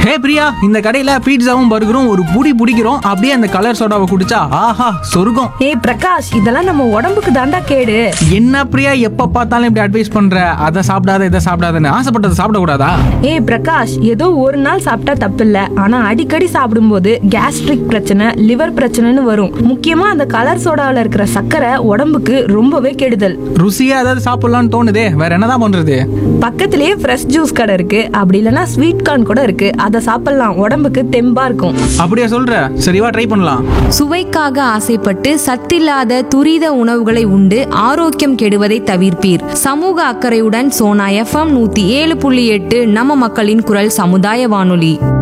ஹே பிரியா இந்த கடையில பீட்சாவும் பர்கரும் ஒரு புடி பிடிக்கிறோம் அப்படியே அந்த கலர் சோடாவை குடிச்சா ஆஹா சொர்க்கம் ஏய் பிரகாஷ் இதெல்லாம் நம்ம உடம்புக்கு தாண்டா கேடு என்ன பிரியா எப்ப பார்த்தாலும் இப்படி அட்வைஸ் பண்ற அதை சாப்பிடாத இதை சாப்பிடாதன்னு ஆசைப்பட்டதை சாப்பிடக்கூடாதா ஏய் பிரகாஷ் ஏதோ ஒரு நாள் சாப்பிட்டா தப்பில்ல ஆனா அடிக்கடி சாப்பிடும்போது கேஸ்ட்ரிக் பிரச்சனை லிவர் பிரச்சனைன்னு வரும் முக்கியமா அந்த கலர் சோடாவில் இருக்கிற சர்க்கரை உடம்புக்கு ரொம்பவே கெடுதல் ருசியா ஏதாவது சாப்பிடலாம்னு தோணுதே வேற என்னதான் பண்றது பக்கத்திலேயே ஃப்ரெஷ் ஜூஸ் கடை இருக்கு அப்படி இல்லைன்னா ஸ்வீட் கார்ன் கூட இருக்கு அதை சாப்பிடலாம் உடம்புக்கு தெம்பா இருக்கும் அப்படியா சொல்ற சரிவா ட்ரை பண்ணலாம் சுவைக்காக ஆசைப்பட்டு சத்தில்லாத துரித உணவுகளை உண்டு ஆரோக்கியம் கெடுவதை தவிர்ப்பீர் சமூக அக்கறையுடன் சோனா எஃப்எம் நூத்தி ஏழு புள்ளி எட்டு நம்ம மக்களின் குரல் சமுதாய வானொலி